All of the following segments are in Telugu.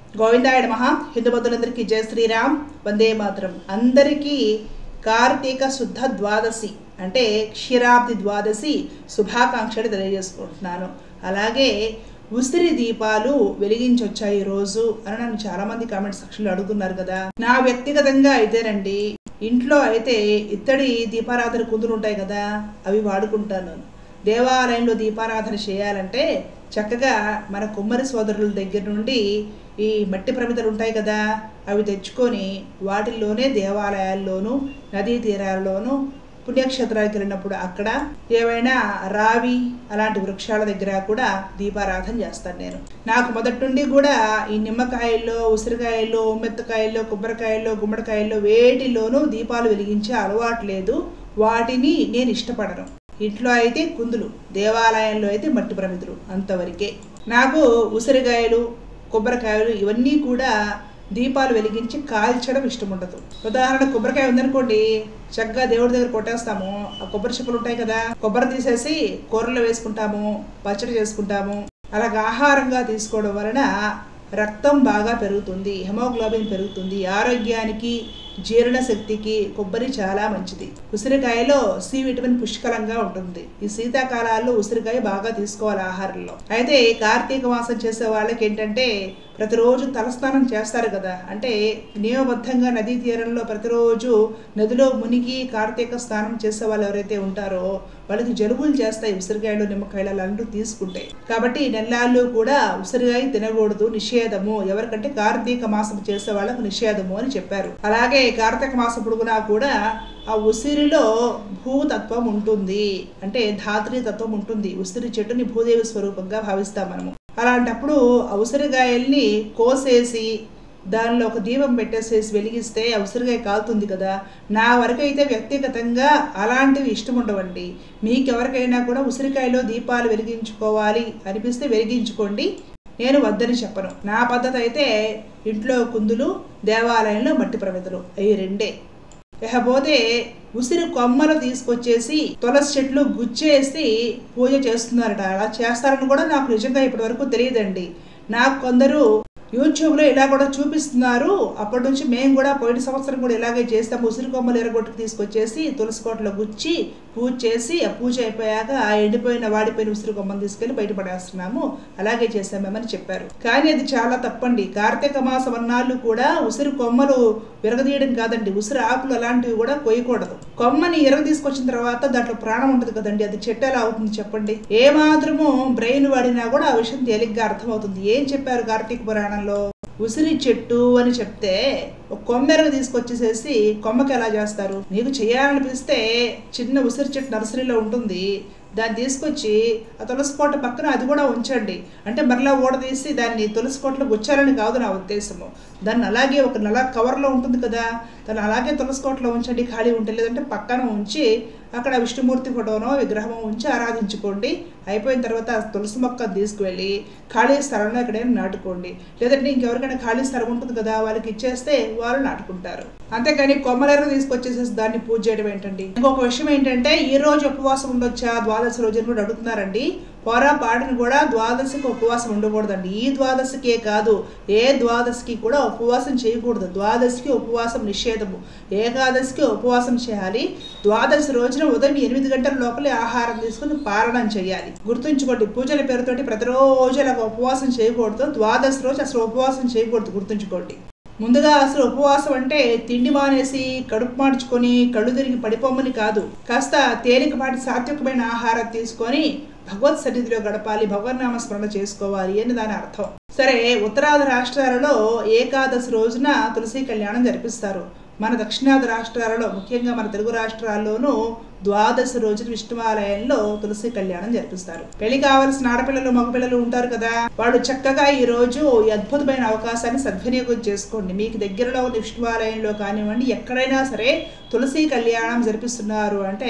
గోవిందాయ నమః హిందూ బంధువులందరికీ జయ శ్రీరామ్ వందే మాతరం అందరికీ కార్తీక శుద్ధ ద్వాదశి అంటే క్షీరాబ్ది ద్వాదశి శుభాకాంక్షలు తెలియజేసుకుంటున్నాను అలాగే ఉసిరి దీపాలు వెలిగించొచ్చాయి ఈ రోజు అని నన్ను చాలా మంది కామెంట్ సెక్షన్లో అడుగుతున్నారు కదా నా వ్యక్తిగతంగా అయితేనండి ఇంట్లో అయితే ఇత్తడి దీపారాధన కుందులు ఉంటాయి కదా అవి వాడుకుంటాను దేవాలయంలో దీపారాధన చేయాలంటే చక్కగా మన కుమ్మరి సోదరుల దగ్గర నుండి ఈ మట్టి ప్రమిదలు ఉంటాయి కదా అవి తెచ్చుకొని వాటిల్లోనే దేవాలయాల్లోనూ నదీ తీరాల్లోనూ పుణ్యక్షేత్రాలకు వెళ్ళినప్పుడు అక్కడ ఏవైనా రావి అలాంటి వృక్షాల దగ్గర కూడా దీపారాధన చేస్తాను నేను నాకు మొదటి నుండి కూడా ఈ నిమ్మకాయల్లో ఉసిరికాయల్లో ఉమ్మెత్తకాయల్లో కొబ్బరికాయల్లో గుమ్మడికాయల్లో వేటిల్లోనూ దీపాలు వెలిగించే అలవాటు లేదు వాటిని నేను ఇష్టపడను ఇంట్లో అయితే కుందులు దేవాలయంలో అయితే మట్టి ప్రమిదులు అంతవరకే నాకు ఉసిరికాయలు కొబ్బరికాయలు ఇవన్నీ కూడా దీపాలు వెలిగించి కాల్చడం ఇష్టం ఉండదు ఉదాహరణ కొబ్బరికాయ ఉందనుకోండి చక్కగా దేవుడి దగ్గర కొట్టేస్తాము ఆ కొబ్బరి చెప్పులు ఉంటాయి కదా కొబ్బరి తీసేసి కూరలో వేసుకుంటాము పచ్చడి చేసుకుంటాము అలాగ ఆహారంగా తీసుకోవడం వలన రక్తం బాగా పెరుగుతుంది హెమోగ్లోబిన్ పెరుగుతుంది ఆరోగ్యానికి జీర్ణశక్తికి కొబ్బరి చాలా మంచిది ఉసిరికాయలో సి విటమిన్ పుష్కలంగా ఉంటుంది ఈ శీతాకాలాల్లో ఉసిరికాయ బాగా తీసుకోవాలి ఆహారంలో అయితే కార్తీక మాసం చేసే వాళ్ళకి ఏంటంటే ప్రతిరోజు తలస్నానం చేస్తారు కదా అంటే నియమబద్ధంగా నదీ తీరంలో ప్రతిరోజు నదిలో మునిగి కార్తీక స్నానం చేసే వాళ్ళు ఎవరైతే ఉంటారో వాళ్ళకి జలుబులు చేస్తాయి ఉసిరికాయలు నిమ్మకాయలు అలాంటివి తీసుకుంటే కాబట్టి నెల్లాళ్ళు కూడా ఉసిరికాయ తినకూడదు నిషేధము ఎవరికంటే కార్తీక మాసం చేసే వాళ్ళకు నిషేధము అని చెప్పారు అలాగే కార్తీక మాసం పొడుగునా కూడా ఆ ఉసిరిలో భూతత్వం ఉంటుంది అంటే ధాత్రి తత్వం ఉంటుంది ఉసిరి చెట్టుని భూదేవి స్వరూపంగా భావిస్తాం మనము అలాంటప్పుడు ఆ ఉసిరికాయల్ని కోసేసి దానిలో ఒక దీపం పెట్టేసేసి వెలిగిస్తే ఆ ఉసిరికాయ కాలుతుంది కదా నా వరకు అయితే వ్యక్తిగతంగా అలాంటివి ఇష్టం ఉండవండి మీకు ఎవరికైనా కూడా ఉసిరికాయలో దీపాలు వెలిగించుకోవాలి అనిపిస్తే వెలిగించుకోండి నేను వద్దని చెప్పను నా పద్ధతి అయితే ఇంట్లో కుందులు దేవాలయంలో మట్టి ప్రమిదలు అవి రెండే ఇకపోతే ఉసిరి కొమ్మలు తీసుకొచ్చేసి తులసి చెట్లు గుచ్చేసి పూజ చేస్తున్నారట అలా చేస్తారని కూడా నాకు నిజంగా ఇప్పటి వరకు తెలియదండి నాకు కొందరు యూట్యూబ్లో ఇలా కూడా చూపిస్తున్నారు అప్పటి నుంచి మేము కూడా పోయిన సంవత్సరం కూడా ఇలాగే చేస్తాము ఉసిరి కొమ్మలు ఎరగొట్టుకు తీసుకొచ్చేసి తులసి కోటలో గుచ్చి పూజ చేసి ఆ పూజ అయిపోయాక ఆ ఎండిపోయిన వాడిపోయిన ఉసిరి కొమ్మను తీసుకెళ్లి బయటపడేస్తున్నాము అలాగే చేసామేమని చెప్పారు కానీ అది చాలా తప్పండి కార్తీక మాసం అన్నాళ్ళు కూడా ఉసిరి కొమ్మలు విరగదీయడం కాదండి ఉసిరి ఆకులు అలాంటివి కూడా కొయ్యకూడదు కొమ్మని ఎరగ తీసుకొచ్చిన తర్వాత దాంట్లో ప్రాణం ఉంటుంది కదండి అది చెట్టు ఎలా అవుతుంది చెప్పండి ఏ మాత్రము బ్రెయిన్ వాడినా కూడా ఆ విషయం తేలిగ్గా అర్థమవుతుంది ఏం చెప్పారు కార్తీక పురాణంలో ఉసిరి చెట్టు అని చెప్తే ఒక కొమ్మెరగ తీసుకొచ్చేసేసి కొమ్మకి ఎలా చేస్తారు నీకు చేయాలనిపిస్తే చిన్న ఉసిరి చెట్టు నర్సరీలో ఉంటుంది దాన్ని తీసుకొచ్చి ఆ తులసి కోట పక్కన అది కూడా ఉంచండి అంటే మరలా ఊడదీసి దాన్ని తులసి కోటలో గుచ్చాలని కాదు నా ఉద్దేశము దాన్ని అలాగే ఒక నెల కవర్లో ఉంటుంది కదా దాన్ని అలాగే తులసి కోటలో ఉంచండి ఖాళీ ఉంటే లేదంటే పక్కన ఉంచి అక్కడ విష్ణుమూర్తి ఫోటోనో విగ్రహం ఉంచి ఆరాధించుకోండి అయిపోయిన తర్వాత ఆ తులసి మొక్క తీసుకువెళ్ళి ఖాళీ స్థలంలో ఎక్కడైనా నాటుకోండి లేదంటే ఇంకెవరికైనా ఖాళీ స్థలం ఉంటుంది కదా వాళ్ళకి ఇచ్చేస్తే వాళ్ళు నాటుకుంటారు అంతేకాని కొమ్మలేరు తీసుకొచ్చేసేసి దాన్ని పూజ చేయడం ఏంటండి ఇంకొక విషయం ఏంటంటే ఈ రోజు ఉపవాసం ఉండొచ్చా ద్వాదశి రోజున కూడా అడుగుతున్నారండి పొరపాటును కూడా ద్వాదశికి ఉపవాసం ఉండకూడదండి ఈ ద్వాదశికే కాదు ఏ ద్వాదశికి కూడా ఉపవాసం చేయకూడదు ద్వాదశికి ఉపవాసం నిషేధము ఏకాదశికి ఉపవాసం చేయాలి ద్వాదశి రోజున ఉదయం ఎనిమిది గంటల లోపలే ఆహారం తీసుకుని పారణం చేయాలి గుర్తుంచుకోండి పూజల పేరుతోటి ప్రతిరోజు అలా ఉపవాసం చేయకూడదు ద్వాదశి రోజు అసలు ఉపవాసం చేయకూడదు గుర్తుంచుకోండి ముందుగా అసలు ఉపవాసం అంటే తిండి మానేసి కడుపు మార్చుకొని కళ్ళు తిరిగి పడిపోమని కాదు కాస్త తేలికపాటి సాత్వికమైన ఆహారం తీసుకొని భగవత్ సన్నిధిలో గడపాలి భగవన్నామ స్మరణ చేసుకోవాలి అని దాని అర్థం సరే ఉత్తరాది రాష్ట్రాలలో ఏకాదశి రోజున తులసి కళ్యాణం జరిపిస్తారు మన దక్షిణాది రాష్ట్రాలలో ముఖ్యంగా మన తెలుగు రాష్ట్రాల్లోనూ ద్వాదశి రోజున విష్ణువాలయంలో తులసి కళ్యాణం జరిపిస్తారు పెళ్లి కావలసిన ఆడపిల్లలు మగపిల్లలు ఉంటారు కదా వాళ్ళు చక్కగా ఈ రోజు ఈ అద్భుతమైన అవకాశాన్ని సద్వినియోగం చేసుకోండి మీకు దగ్గరలో ఉన్న విష్ణువాలయంలో కానివ్వండి ఎక్కడైనా సరే తులసి కళ్యాణం జరిపిస్తున్నారు అంటే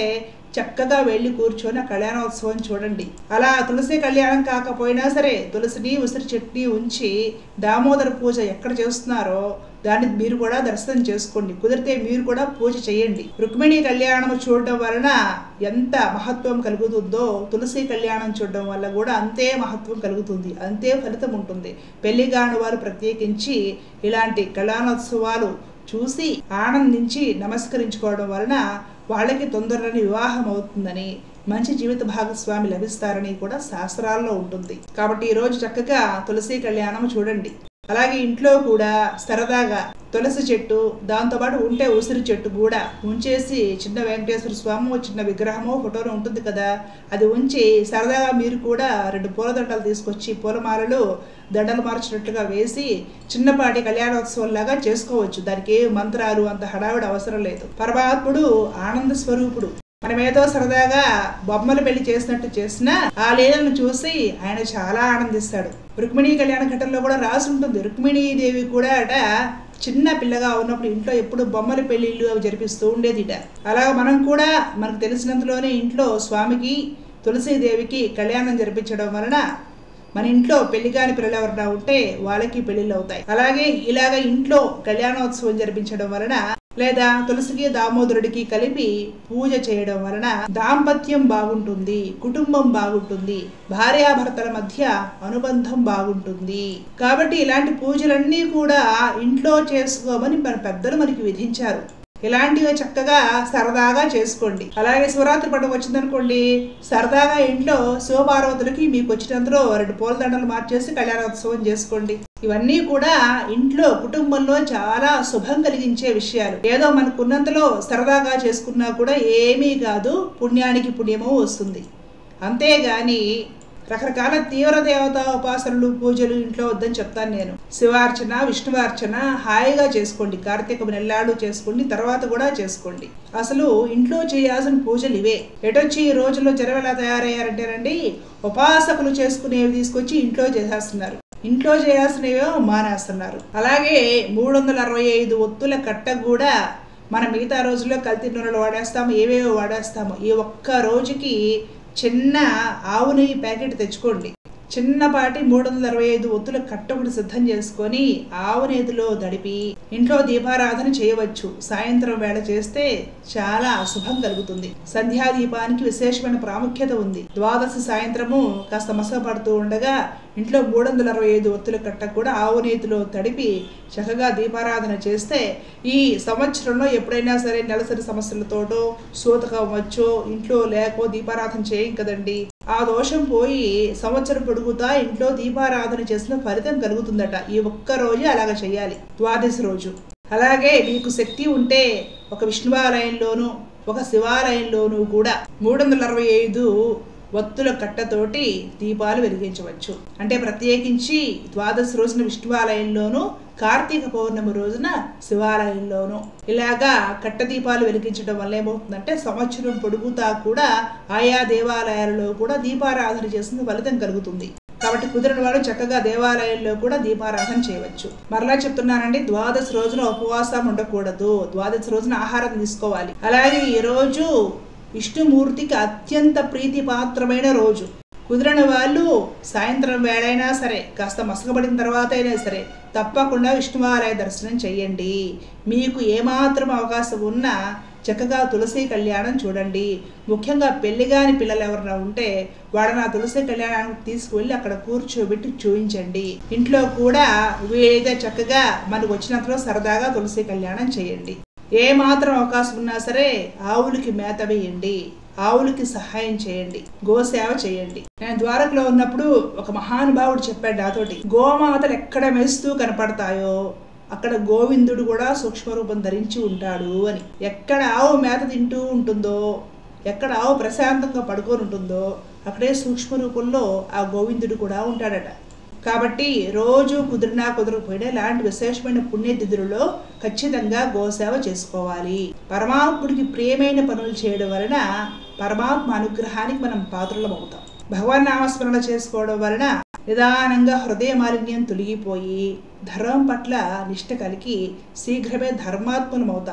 చక్కగా వెళ్ళి కూర్చొని ఆ కళ్యాణోత్సవం చూడండి అలా తులసి కళ్యాణం కాకపోయినా సరే తులసిని ఉసిరి చెట్టుని ఉంచి దామోదర పూజ ఎక్కడ చేస్తున్నారో దాన్ని మీరు కూడా దర్శనం చేసుకోండి కుదిరితే మీరు కూడా పూజ చేయండి రుక్మిణి కళ్యాణం చూడడం వలన ఎంత మహత్వం కలుగుతుందో తులసి కళ్యాణం చూడడం వల్ల కూడా అంతే మహత్వం కలుగుతుంది అంతే ఫలితం ఉంటుంది పెళ్లి కాని వారు ప్రత్యేకించి ఇలాంటి కళ్యాణోత్సవాలు చూసి ఆనందించి నమస్కరించుకోవడం వలన వాళ్ళకి తొందరని వివాహం అవుతుందని మంచి జీవిత భాగస్వామి లభిస్తారని కూడా శాస్త్రాల్లో ఉంటుంది కాబట్టి ఈరోజు చక్కగా తులసి కళ్యాణం చూడండి అలాగే ఇంట్లో కూడా సరదాగా తులసి చెట్టు దాంతోపాటు ఉంటే ఉసిరి చెట్టు కూడా ఉంచేసి చిన్న వెంకటేశ్వర స్వామి చిన్న విగ్రహమో ఫోటోను ఉంటుంది కదా అది ఉంచి సరదాగా మీరు కూడా రెండు పూలదండలు తీసుకొచ్చి పూలమాలలు దండలు మార్చినట్లుగా వేసి చిన్నపాటి కళ్యాణోత్సవం లాగా చేసుకోవచ్చు దానికి ఏ మంత్రాలు అంత హడావిడి అవసరం లేదు పరమాత్ముడు ఆనంద స్వరూపుడు మనమేదో సరదాగా బొమ్మలు పెళ్లి చేసినట్టు చేసినా ఆ లీలను చూసి ఆయన చాలా ఆనందిస్తాడు రుక్మిణీ కళ్యాణ ఘట్టంలో కూడా రాసి ఉంటుంది రుక్మిణీదేవి కూడా అట చిన్న పిల్లగా ఉన్నప్పుడు ఇంట్లో ఎప్పుడు బొమ్మల పెళ్లిళ్ళు అవి జరిపిస్తూ ఉండేదిట అలా మనం కూడా మనకు తెలిసినంతలోనే ఇంట్లో స్వామికి తులసీదేవికి కళ్యాణం జరిపించడం వలన మన ఇంట్లో పెళ్లి కాని పిల్లలు ఎవరైనా ఉంటే వాళ్ళకి పెళ్లిళ్ళు అవుతాయి అలాగే ఇలాగ ఇంట్లో కళ్యాణోత్సవం జరిపించడం వలన లేదా తులసికి దామోదరుడికి కలిపి పూజ చేయడం వలన దాంపత్యం బాగుంటుంది కుటుంబం బాగుంటుంది భార్యాభర్తల మధ్య అనుబంధం బాగుంటుంది కాబట్టి ఇలాంటి పూజలన్నీ కూడా ఇంట్లో చేసుకోమని మన పెద్దలు మనకి విధించారు ఇలాంటివి చక్కగా సరదాగా చేసుకోండి అలాగే శివరాత్రి పండుగ వచ్చిందనుకోండి సరదాగా ఇంట్లో శివపార్వతులకి మీకు వచ్చినంతలో రెండు పూలదండలు మార్చేసి కళ్యాణోత్సవం చేసుకోండి ఇవన్నీ కూడా ఇంట్లో కుటుంబంలో చాలా శుభం కలిగించే విషయాలు ఏదో మనకున్నంతలో సరదాగా చేసుకున్నా కూడా ఏమీ కాదు పుణ్యానికి పుణ్యము వస్తుంది అంతేగాని రకరకాల తీవ్ర దేవతా ఉపాసనలు పూజలు ఇంట్లో వద్దని చెప్తాను నేను శివార్చన విష్ణువార్చన హాయిగా చేసుకోండి కార్తీక నెల్లాడు చేసుకోండి తర్వాత కూడా చేసుకోండి అసలు ఇంట్లో చేయాల్సిన పూజలు ఇవే ఎటొచ్చి ఈ రోజుల్లో జనం ఎలా తయారయ్యారంటేనండి ఉపాసకులు చేసుకునేవి తీసుకొచ్చి ఇంట్లో చేసేస్తున్నారు ఇంట్లో చేయాల్సినవే మానేస్తున్నారు అలాగే మూడు వందల అరవై ఐదు ఒత్తుల కట్ట కూడా మన మిగతా రోజుల్లో కల్తీ నూనెలు వాడేస్తాము ఏవేవో వాడేస్తాము ఈ ఒక్క రోజుకి చిన్న ఆవు నెయ్యి ప్యాకెట్ తెచ్చుకోండి చిన్నపాటి మూడు వందల అరవై ఐదు ఒత్తుల కట్ట ఒకటి సిద్ధం చేసుకొని ఆవు నేతిలో దడిపి ఇంట్లో దీపారాధన చేయవచ్చు సాయంత్రం వేళ చేస్తే చాలా శుభం కలుగుతుంది సంధ్యా దీపానికి విశేషమైన ప్రాముఖ్యత ఉంది ద్వాదశి సాయంత్రము కాస్త మసపడుతూ ఉండగా ఇంట్లో మూడు వందల అరవై ఐదు ఒత్తుల కట్ట కూడా ఆవు నేతిలో తడిపి చక్కగా దీపారాధన చేస్తే ఈ సంవత్సరంలో ఎప్పుడైనా సరే నెలసరి సమస్యలతోటో సూతకం వచ్చో ఇంట్లో లేకో దీపారాధన చేయం కదండి ఆ దోషం పోయి సంవత్సరం పొడుగుతా ఇంట్లో దీపారాధన చేసిన ఫలితం కలుగుతుందట ఈ ఒక్క రోజు అలాగ చేయాలి ద్వాదశి రోజు అలాగే మీకు శక్తి ఉంటే ఒక విష్ణువాలయంలోను ఒక శివాలయంలోనూ కూడా మూడు వందల అరవై ఐదు ఒత్తుల కట్టతోటి దీపాలు వెలిగించవచ్చు అంటే ప్రత్యేకించి ద్వాదశి రోజున విష్ణువాలయంలోను కార్తీక పౌర్ణమి రోజున శివాలయంలోను ఇలాగా కట్ట దీపాలు వెలిగించడం వల్ల ఏమవుతుందంటే సంవత్సరం పొడుగుతా కూడా ఆయా దేవాలయాలలో కూడా దీపారాధన చేసిన ఫలితం కలుగుతుంది కాబట్టి కుదిరిన వాడు చక్కగా దేవాలయంలో కూడా దీపారాధన చేయవచ్చు మరలా చెప్తున్నానండి ద్వాదశి రోజున ఉపవాసం ఉండకూడదు ద్వాదశి రోజున ఆహారం తీసుకోవాలి అలాగే ఈ రోజు విష్ణుమూర్తికి అత్యంత ప్రీతిపాత్రమైన రోజు కుదిరిన వాళ్ళు సాయంత్రం వేళైనా సరే కాస్త మసకబడిన తర్వాత అయినా సరే తప్పకుండా విష్ణువాలయ దర్శనం చేయండి మీకు ఏమాత్రం అవకాశం ఉన్నా చక్కగా తులసి కళ్యాణం చూడండి ముఖ్యంగా పెళ్లిగాని పిల్లలు ఎవరైనా ఉంటే వాళ్ళని ఆ తులసి కళ్యాణానికి తీసుకువెళ్ళి అక్కడ కూర్చోబెట్టి చూపించండి ఇంట్లో కూడా వీలైతే చక్కగా మనకు వచ్చినంతలో సరదాగా తులసి కళ్యాణం చేయండి ఏ మాత్రం అవకాశం ఉన్నా సరే ఆవులకి మేత వేయండి ఆవులకి సహాయం చేయండి గోసేవ చేయండి నేను ద్వారకలో ఉన్నప్పుడు ఒక మహానుభావుడు చెప్పాడు నాతోటి గోమాతలు ఎక్కడ మెస్తూ కనపడతాయో అక్కడ గోవిందుడు కూడా సూక్ష్మరూపం ధరించి ఉంటాడు అని ఎక్కడ ఆవు మేత తింటూ ఉంటుందో ఎక్కడ ఆవు ప్రశాంతంగా పడుకొని ఉంటుందో అక్కడే సూక్ష్మ రూపంలో ఆ గోవిందుడు కూడా ఉంటాడట కాబట్టి రోజు కుదిరినా కుదరకపోయినా ఇలాంటి విశేషమైన పుణ్యతిథులలో ఖచ్చితంగా గోసేవ చేసుకోవాలి పరమాత్ముడికి ప్రియమైన పనులు చేయడం వలన పరమాత్మ అనుగ్రహానికి మనం పాత్రలం అవుతాం భగవాన్ నామస్మరణ చేసుకోవడం వలన నిదానంగా హృదయ మాలిన్యం తొలగిపోయి ధర్మం పట్ల నిష్ట కలిగి శీఘ్రమే ధర్మాత్మలం అవుతాము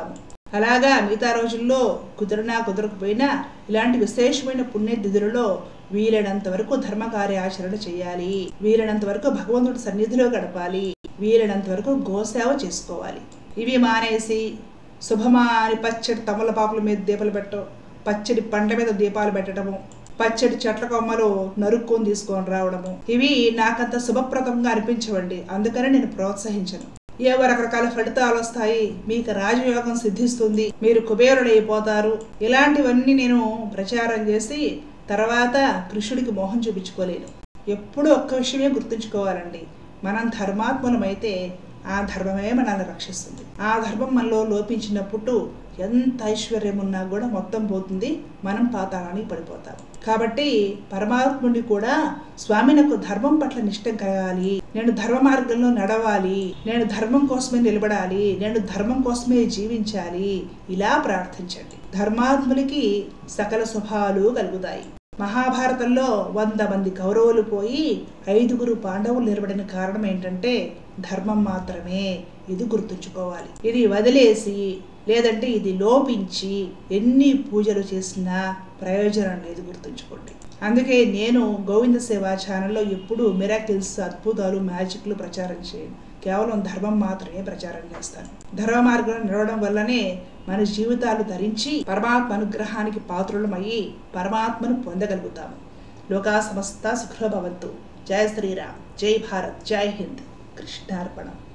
అలాగా మిగతా రోజుల్లో కుదిరినా కుదరకపోయినా ఇలాంటి విశేషమైన పుణ్యతిథులలో వీలైనంత వరకు ధర్మ కార్యాచరణ చేయాలి వీలైనంత వరకు భగవంతుడి సన్నిధిలో గడపాలి వీలైనంత వరకు గోసేవ చేసుకోవాలి ఇవి మానేసి శుభమాని పచ్చడి తమలపాకుల మీద దీపాలు పెట్టడం పచ్చడి పంట మీద దీపాలు పెట్టడము పచ్చడి చెట్ల కొమ్మలు నరుక్కొని తీసుకొని రావడము ఇవి నాకంత శుభప్రదంగా అనిపించవండి అందుకని నేను ప్రోత్సహించను ఏవో రకరకాల ఫలితాలు వస్తాయి మీకు రాజయోగం సిద్ధిస్తుంది మీరు కుబేరుడైపోతారు ఇలాంటివన్నీ నేను ప్రచారం చేసి తర్వాత కృష్ణుడికి మోహం చూపించుకోలేను ఎప్పుడు ఒక్క విషయమే గుర్తుంచుకోవాలండి మనం ధర్మాత్ములమైతే ఆ ధర్మమే మనల్ని రక్షిస్తుంది ఆ ధర్మం మనలో లోపించినప్పుడు ఎంత ఐశ్వర్యం ఉన్నా కూడా మొత్తం పోతుంది మనం పాతాళానికి పడిపోతాం కాబట్టి పరమాత్ముడి కూడా స్వామి నాకు ధర్మం పట్ల నిష్టం కలగాలి నేను ధర్మ మార్గంలో నడవాలి నేను ధర్మం కోసమే నిలబడాలి నేను ధర్మం కోసమే జీవించాలి ఇలా ప్రార్థించండి ధర్మాత్ములకి సకల శుభాలు కలుగుతాయి మహాభారతంలో వంద మంది కౌరవులు పోయి ఐదుగురు పాండవులు నిలబడిన కారణం ఏంటంటే ధర్మం మాత్రమే ఇది గుర్తుంచుకోవాలి ఇది వదిలేసి లేదంటే ఇది లోపించి ఎన్ని పూజలు చేసినా ప్రయోజనం లేదు గుర్తుంచుకోండి అందుకే నేను గోవింద సేవా ఛానల్లో ఎప్పుడు మిరాకిల్స్ అద్భుతాలు మ్యాజిక్లు ప్రచారం చేయను కేవలం ధర్మం మాత్రమే ప్రచారం చేస్తాను ధర్మ మార్గంలో నడవడం వల్లనే మన జీవితాలు ధరించి పరమాత్మ అనుగ్రహానికి పాత్రులమయ్యి పరమాత్మను పొందగలుగుతాము లోకా సమస్త సుఖభవంతు జయ శ్రీరామ్ జై భారత్ జై హింద్ కృష్ణార్పణం